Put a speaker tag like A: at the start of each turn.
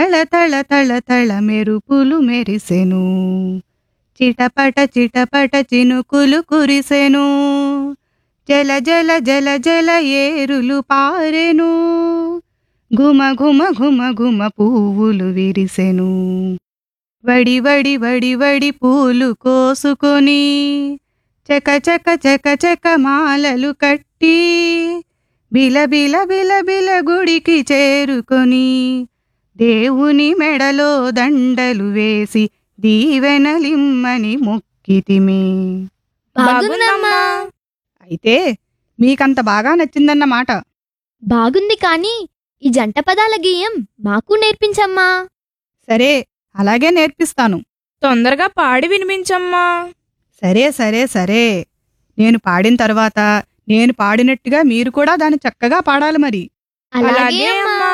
A: తళ తళ తళ తళ మెరుపులు మెరిసెను చిటపట చిటపట చినుకులు కురిసెను జల జల జల జల ఏరులు పారెను ఘుమ ఘుమ ఘుమ ఘుమ పువ్వులు విరిసెను వడి వడి వడి వడి పూలు కోసుకొని చక చక చక చక మాలలు కట్టి బిల బిల బిల బిల గుడికి చేరుకొని దేవుని మెడలో దండలు వేసి దీవెనలిమ్మని మొక్కితిమి
B: బాగుందమ్మా
A: అయితే మీకంత బాగా నచ్చిందన్నమాట
B: బాగుంది కానీ ఈ జంట పదాల గేయం మాకు నేర్పించమ్మా
A: సరే అలాగే నేర్పిస్తాను
C: తొందరగా పాడి వినిపించమ్మా
A: సరే సరే సరే నేను పాడిన తర్వాత నేను పాడినట్టుగా మీరు కూడా దాన్ని చక్కగా పాడాలి మరి
B: అలాగే
C: అలాగే
B: అమ్మా
C: అమ్మా